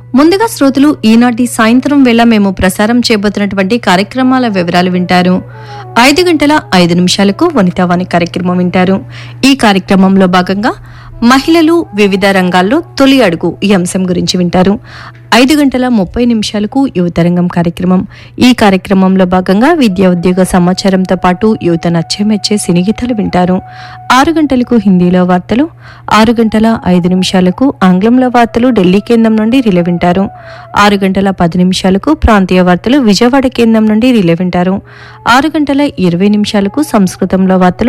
ముందుగా శ్రోతలు ఈనాటి సాయంత్రం వేళ మేము ప్రసారం చేయబోతున్నటువంటి కార్యక్రమాల వివరాలు వింటారు ఐదు గంటల ఐదు నిమిషాలకు వనితావాణి కార్యక్రమం వింటారు ఈ కార్యక్రమంలో భాగంగా మహిళలు వివిధ రంగాల్లో తొలి అడుగు ఈ అంశం గురించి వింటారు ఐదు గంటల ముప్పై నిమిషాలకు యువతరంగం కార్యక్రమం ఈ కార్యక్రమంలో భాగంగా విద్యా ఉద్యోగ సమాచారంతో పాటు యువత నచ్చే మెచ్చే సినీ గీతాలు వింటారు ఆరు గంటలకు హిందీలో వార్తలు ఆరు గంటల ఐదు నిమిషాలకు ఆంగ్లంలో వార్తలు ఢిల్లీ కేంద్రం నుండి రిలే వింటారు ఆరు గంటల పది నిమిషాలకు ప్రాంతీయ వార్తలు విజయవాడ కేంద్రం నుండి రిలే వింటారు ఆరు గంటల ఇరవై నిమిషాలకు సంస్కృతంలో వార్తలు